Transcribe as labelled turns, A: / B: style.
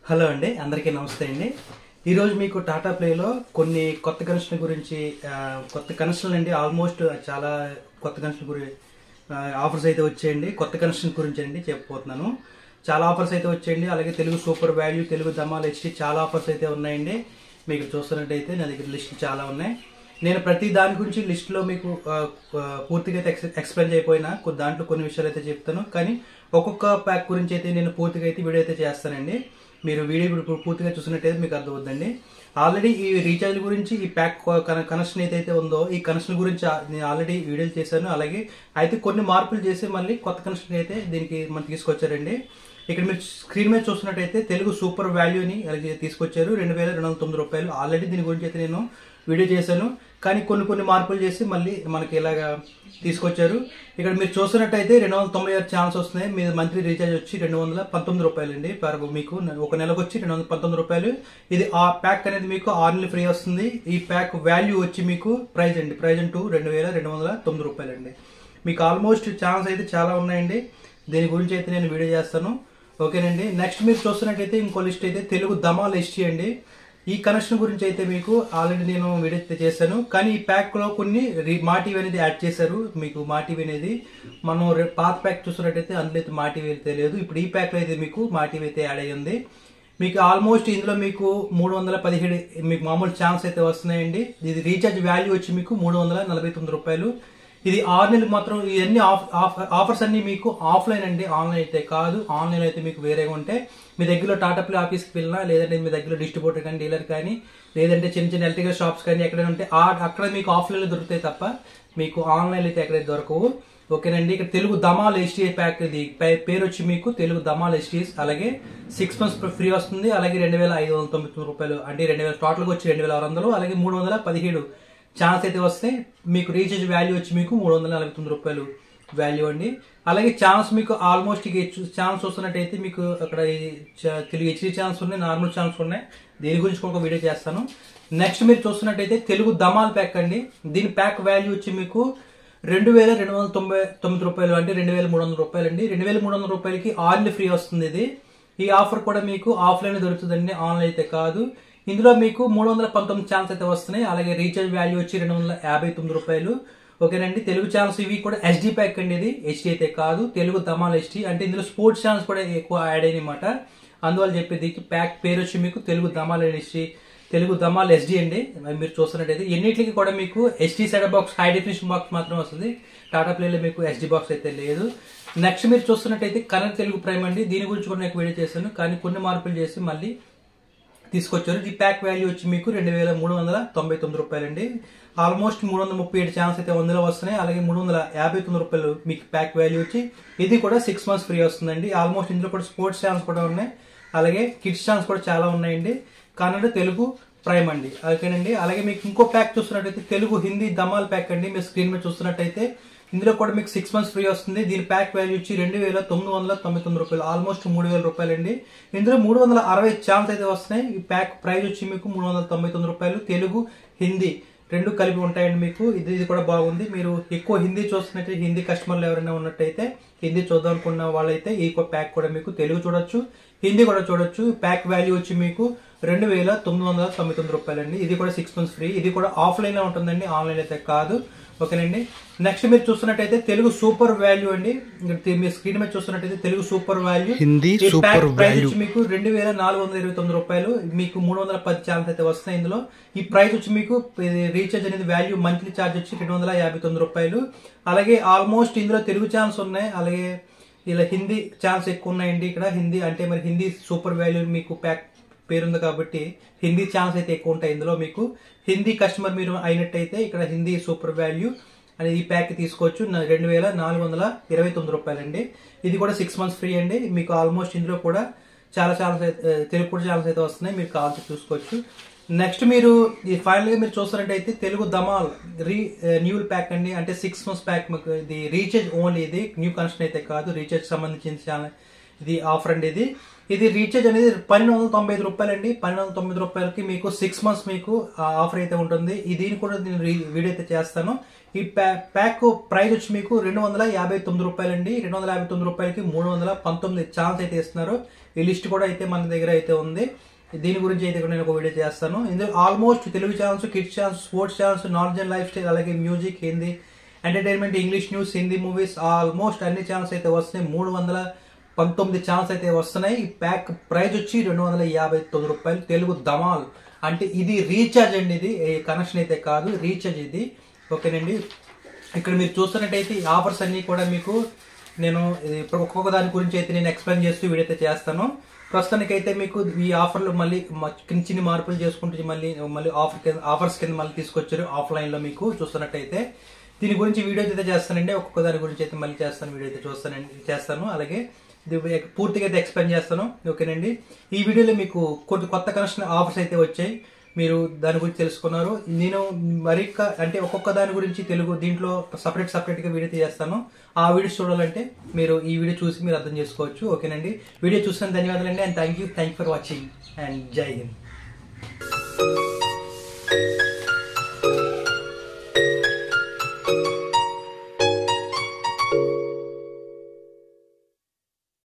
A: Hello అండి అందరికీ నమస్తే అండి ఈరోజు మీకు టాటా ప్లేలో కొన్ని కొత్త కనెక్షన్ గురించి ఆ, కొత్త కనెక్షన్లు అండి ఆల్మోస్ట్ చాలా కొత్త కనెక్షన్ గురించి ఆఫర్స్ అయితే వచ్చాయండి కొత్త కనెక్షన్ గురించి అండి చెప్పబోతున్నాను చాలా ఆఫర్స్ అయితే వచ్చాయండి అలాగే Telugu super value Telugu Dhamaal HD చాలా ఆఫర్స్ అయితే ఉన్నాయండి మీకు చూస్తున్నట్టయితే నా దగ్గర లిస్ట్ చాలా ఉన్నాయి నేను ప్రతి దాని గురించి లిస్ట్లో మీకు ఆ, ఆ, పూర్తిగా అయితే ఎక్స్ ఎక్స్ప్లెయిన్ చేయకపోయినా కొ- దాంట్లో కొన్ని విషయాలు అయితే చెప్తాను కానీ ఒక్కొక్క ప్యాక్ గురించి అయితే నేను పూర్తిగా అయితే వీడియో అయితే చేస్తానండి మీరు వీడియో ఇప్పుడు పూర్తిగా చూసినట్టయితే మీకు అర్థమవుతుందండి ఆల్రెడీ ఈ రీఛార్జ్ గురించి ఈ ప్యాక్ కనెక్షన్ ఏదైతే ఉందో ఈ కనెక్షన్ గురించి ఆ- నేను ఆల్రెడీ వీడియోలు చేశాను అలాగే అయితే కొన్ని మార్పులు చేసి మళ్ళీ కొత్త కనెక్షన్ అయితే దీనికి మనం తీసుకొచ్చారండి ఇక్కడ మీరు స్క్రీన్ మీద చూస్తున్నట్టయితే తెలుగు సూపర్ వాల్యూని అలాగే తీసుకొచ్చారు రెండు వేల రెండు వందల తొమ్మిది రూపాయలు ఆల్రెడీ దీని గురించి అయితే నేను వీడియో చేశాను కానీ కొన్ని కొన్ని మార్పులు చేసి మళ్ళీ మనకి ఇలాగా తీసుకొచ్చారు ఇక్కడ మీరు చూస్తున్నట్టయితే రెండు వందల తొంభై ఆరు ఛాన్స్ వస్తున్నాయి మీ మంత్లీ రీఛార్జ్ వచ్చి రెండు వందల పంతొమ్మిది రూపాయలు అండి పర్ మీకు ఒక నెలకు వచ్చి రెండు వందల పంతొమ్మిది రూపాయలు ఇది ఆ ప్యాక్ అనేది మీకు ఆరు నెలలు ఫ్రీ వస్తుంది ఈ ప్యాక్ వాల్యూ వచ్చి మీకు ప్రైజ్ అండి ప్రైజ్ అంటూ రెండు వేల రెండు వందల తొమ్మిది రూపాయలు అండి మీకు ఆల్మోస్ట్ ఛాన్స్ అయితే చాలా ఉన్నాయండి దీని గురించి అయితే నేను వీడియో చేస్తాను ఓకేనండి నెక్స్ట్ మీరు చూస్తున్నట్టయితే ఇంకో లిస్ట్ అయితే తెలుగు దమాల్ హిస్టరీ అండి ఈ కనెక్షన్ గురించి అయితే మీకు ఆల్రెడీ నేను వీడియో అయితే చేశాను కానీ ఈ ప్యాక్ లో కొన్ని రి- మా టీవీ అనేది యాడ్ చేశారు మీకు మా టీవీ అనేది మనం రె- పాత ప్యాక్ చూస్తున్నట్టయితే అందులో అయితే మా టీవీ అయితే లేదు ఇప్పుడు ఈ ప్యాక్ లో అయితే మీకు మా టీవీ అయితే యాడ్ అయ్యింది మీకు ఆల్మోస్ట్ ఇందులో మీకు మూడు వందల పదిహేడు మీకు మామూలు ఛాన్స్ అయితే వస్తున్నాయండి ఇది రీఛార్జ్ వాల్యూ వచ్చి మీకు మూడు వందల నలభై తొమ్మిది రూపాయలు ఇది ఆరు నెలలు మాత్రం ఇవన్నీ ఆఫ్ ఆఫ్ ఆఫర్స్ అన్ని మీకు ఆఫ్లైన్ అండి ఆన్లైన్ అయితే కాదు ఆన్లైన్ అయితే మీకు వేరేగా ఉంటాయి మీ దగ్గరలో టాటా ప్లే ఆఫీస్కి వెళ్ళినా లేదంటే మీ దగ్గర డిస్ట్రిబ్యూటర్ కానీ డీలర్ కానీ లేదంటే చిన్న చిన్న ఎలక్ట్రికల్ షాప్స్ కానీ ఎక్కడైనా ఉంటే ఆ అక్కడ మీకు ఆఫ్లైన్లో దొరుకుతాయి తప్ప మీకు ఆన్లైన్ అయితే ఎక్కడైతే దొరకవు ఓకేనండి ఇక్కడ తెలుగు దమాల్ ఎస్టీఐ ప్యాక్ ఇది పే- పేరు వచ్చి మీకు తెలుగు దమాల్ ఎస్టీఎస్ అలాగే సిక్స్ మంత్స్ ఫ్రీ వస్తుంది అలాగే రెండు వేల ఐదు వందల తొంభై తొమ్మిది రూపాయలు అంటే రెండు వేల టోటల్గా వచ్చి రెండు వేల ఆరు వందలు అలాగే మూడు వందల పదిహేడు ఛాన్స్ అయితే వస్తే మీకు రీఛార్జ్ వాల్యూ వచ్చి మీకు మూడు వందల నలభై తొమ్మిది రూపాయలు వాల్యూ అండి అలాగే ఛాన్స్ మీకు ఆల్మోస్ట్ ఇక ఛాన్స్ చూస్తున్నట్టయితే మీకు అక్కడ ఈ చ- తెలుగు హెచ్డీ ఛాన్స్ ఉన్నాయి నార్మల్ ఛాన్స్ ఉన్నాయి దీని గురించి కూడా ఒక వీడియో చేస్తాను నెక్స్ట్ మీరు చూస్తున్నట్టయితే తెలుగు దమాల్ ప్యాక్ అండి దీని ప్యాక్ వాల్యూ వచ్చి మీకు రెండు వేల రెండు వందల తొంభై తొమ్మిది రూపాయలు అంటే రెండు వేల మూడు వందల రూపాయలు అండి రెండు వేల మూడు వందల రూపాయలకి ఆయిల్ ఫ్రీ వస్తుంది ఇది ఈ ఆఫర్ కూడా మీకు ఆఫ్లైన్ దొరుకుతుందండి ఆన్లైన్ అయితే కాదు ఇందులో మీకు మూడు వందల పంతొమ్మిది ఛాన్స్ అయితే వస్తున్నాయి అలాగే రీఛార్జ్ వాల్యూ వచ్చి రెండు వందల యాభై తొమ్మిది రూపాయలు ఓకేనండి తెలుగు ఛానల్స్ ఇవి కూడా హెచ్డి ప్యాక్ అండి ఇది హెచ్డి అయితే కాదు తెలుగు దమాల్ హెచ్డి అంటే ఇందులో స్పోర్ట్స్ ఛానల్స్ కూడా ఎక్కువ యాడ్ అయ్యనమాట అందువల్ల చెప్పేది ప్యాక్ పేరు వచ్చి మీకు తెలుగు దమాల్ హెచ్డి తెలుగు దమాల్ ఎస్డి అండి మరి మీరు చూస్తున్నట్టయితే ఎన్నిటికి కూడా మీకు SD set box high definition box మాత్రం వస్తుంది టాటా ప్లేలో మీకు ఎస్డి బాక్స్ అయితే లేదు నెక్స్ట్ మీరు చూస్తున్నట్టయితే కనర్ తెలుగు ప్రైమ్ అండి దీని గురించి కూడా నేను వీడియో చేశాను కానీ కొన్ని మార్పులు చేసి మళ్ళీ తీసుకొచ్చారు ఈ ప్యాక్ వాల్యూ వచ్చి మీకు రెండు వేల మూడు వందల తొంభై తొమ్మిది రూపాయలండి ఆల్మోస్ట్ మూడు వందల ముప్పై ఏడు ఛాన్స్ అయితే వందలో వస్తున్నాయి అలాగే మూడు వందల యాభై తొమ్మిది రూపాయలు మీకు ప్యాక్ వాల్యూ వచ్చి ఇది కూడా సిక్స్ మంత్స్ ఫ్రీ వస్తుందండి ఆల్మోస్ట్ ఇందులో కూడా స్పోర్ట్స్ ఛాన్స్ కూడా ఉన్నాయి అలాగే కిడ్స్ ఛాన్స్ కూడా చాలా ఉన్నాయండి కన్నడ తెలుగు ప్రైమ్ అండి ఓకేనండి అలాగే మీకు ఇంకో ప్యాక్ చూస్తున్నట్టయితే తెలుగు హిందీ దమాల్ ప్యాక్ అండి మీరు స్క్రీన్ మీద చూస్తున్నట్టయితే ఇందులో కూడా మీకు సిక్స్ మంత్స్ ఫ్రీ వస్తుంది దీని ప్యాక్ వాల్యూ వచ్చి రెండు వేల తొమ్మిది వందల తొంభై తొమ్మిది రూపాయలు ఆల్మోస్ట్ మూడు వేల రూపాయలు అండి ఇందులో మూడు వందల అరవై ఛాన్స్ అయితే వస్తున్నాయి ఈ ప్యాక్ ప్రైస్ వచ్చి మీకు మూడు వందల తొంభై తొమ్మిది రూపాయలు తెలుగు హిందీ రెండు కలిపి ఉంటాయండి మీకు ఇది ఇది కూడా బాగుంది మీరు ఎక్కువ హిందీ చూస్తున్నట్టు హిందీ కస్టమర్లు ఎవరైనా ఉన్నట్టయితే హిందీ చూద్దాం అనుకున్న వాళ్ళైతే ఈ ప్యాక్ కూడా మీకు తెలుగు చూడొచ్చు హిందీ కూడా చూడొచ్చు ప్యాక్ వాల్యూ వచ్చి మీకు రెండు వేల తొమ్మిది వందల తొంభై తొమ్మిది రూపాయలండి ఇది కూడా సిక్స్ మంత్స్ ఫ్రీ ఇది కూడా ఆఫ్లైన్ లో ఉంటుందండి ఆన్లైన్ అయితే కాదు ఓకేనండి నెక్స్ట్ మీరు చూస్తున్నట్టయితే తెలుగు సూపర్ వాల్యూ అండి ఇక్కడ మీ స్క్రీన్ మీద చూస్తున్నట్టయితే తెలుగు సూపర్ వాల్యూ
B: హిందీ
A: ఈ
B: సూపర్
A: ప్యాక్ ప్రైస్
B: వాల్యూ.
A: వచ్చి మీకు రెండు వేల నాలుగు వందల ఇరవై తొమ్మిది రూపాయలు మీకు మూడు వందల పది ఛాన్స్ అయితే వస్తాయి ఇందులో ఈ ప్రైస్ వచ్చి మీకు ఇది రీఛార్జ్ అనేది వాల్యూ మంత్లీ ఛార్జ్ వచ్చి రెండు వందల యాభై తొమ్మిది రూపాయలు అలాగే ఆల్మోస్ట్ ఇందులో తెలుగు ఛాన్స్ ఉన్నాయి అలాగే ఇలా హిందీ ఛాన్స్ ఎక్కువ ఉన్నాయండి ఇక్కడ హిందీ అంటే మరి హిందీ సూపర్ వాల్యూ మీకు ప్యాక్ పేరుంది కాబట్టి హిందీ ఛాన్స్ అయితే ఎక్కువ ఉంటాయి ఇందులో మీకు హిందీ కస్టమర్ మీరు అయినట్టయితే ఇక్కడ హిందీ సూపర్ వాల్యూ అనేది ఈ ప్యాక్ తీసుకోవచ్చు నా- రెండు వేల నాలుగు వందల ఇరవై తొమ్మిది రూపాయలండి ఇది కూడా సిక్స్ మంత్స్ ఫ్రీ అండి మీకు ఆల్మోస్ట్ ఇందులో కూడా చాలా ఛానల్స్ అయితే తెలుగు కూడా ఛానల్స్ అయితే వస్తున్నాయి మీరు కావాల్సి చూసుకోవచ్చు నెక్స్ట్ మీరు ఈ ఫైనల్ గా మీరు చూస్తున్నట్టయితే Telugu Dhamaal renew pack అండి అంటే సిక్స్ మంత్స్ ప్యాక్ మీకు ఇది రీఛార్జ్ ఓన్లీ ఇది న్యూ కనెక్షన్ అయితే కాదు రీఛార్జ్ సంబంధించిన ఛానల్ ఇది ఆఫర్ అండి ఇది ఇది రీఛార్జ్ అనేది పన్నెండు వందల తొంభై ఐదు రూపాయలు అండి పన్నెండు వందల తొమ్మిది రూపాయలకి మీకు సిక్స్ మంత్స్ మీకు ఆఫర్ అయితే ఉంటుంది ఈ దీన్ని కూడా నేను రీ- వీడియో అయితే చేస్తాను ఈ ప్యా- ప్యాక్ ప్రైస్ వచ్చి మీకు రెండు వందల యాభై తొమ్మిది రూపాయలు అండి రెండు వందల యాభై తొమ్మిది రూపాయలకి మూడు వందల పంతొమ్మిది ఛాన్స్ అయితే ఇస్తున్నారు ఈ లిస్ట్ కూడా అయితే మన దగ్గర అయితే ఉంది దీని గురించి అయితే కూడా నేను ఒక వీడియో చేస్తాను ఇందులో almost Telugu channels kids channels sports channels knowledge and lifestyle అలాగే music Hindi entertainment English news Hindi movies almost అన్ని ఛానల్స్ అయితే వస్తున్నాయి మూడు వందల పంతొమ్మిది ఛానల్స్ అయితే వస్తున్నాయి ఈ ప్యాక్ ప్రైస్ వచ్చి రెండు వందల యాభై తొమ్మిది రూపాయలు తెలుగు ధమాల్ అంటే ఇది రీఛార్జ్ అండి ఇది కనెక్షన్ అయితే కాదు రీఛార్జ్ ఇది ఓకేనండి ఇక్కడ మీరు చూస్తున్నట్టయితే ఈ ఆఫర్స్ అన్ని కూడా మీకు నేను ఇది ఇప్పుడు ఒక్కొక్క దాని గురించి అయితే నేను ఎక్స్ప్లెయిన్ చేస్తూ వీడియో అయితే చేస్తాను ప్రస్తుతానికి అయితే మీకు ఈ ఆఫర్లు మళ్ళీ మ- చిన్న చిన్న మార్పులు చేసుకుంటూ మళ్ళీ మళ్ళీ ఆఫర్ కింద ఆఫర్స్ కింద మళ్ళీ తీసుకొచ్చారు ఆఫ్లైన్ లో మీకు చూస్తున్నట్టయితే దీని గురించి వీడియో అయితే చేస్తానండి ఒక్కొక్క దాని గురించి అయితే మళ్ళీ చేస్తాను వీడియో అయితే చూస్తానండి చేస్తాను అలాగే ఇది పూర్తిగా అయితే ఎక్స్ప్లెయిన్ చేస్తాను ఓకేనండి ఈ వీడియోలో మీకు కొన్ని కొత్త కనెక్షన్ ఆఫర్స్ అయితే వచ్చాయి మీరు దాని గురించి తెలుసుకున్నారు నేను మరి క- అంటే ఒక్కొక్క దాని గురించి తెలుగు దీంట్లో సపరేట్ సపరేట్ గా వీడియో చేస్తాను ఆ వీడియోస్ చూడాలంటే మీరు ఈ వీడియో చూసి మీరు అర్థం చేసుకోవచ్చు ఓకేనండి వీడియో చూసిన ధన్యవాదాలండి and thank you thank for watching and జై హింద్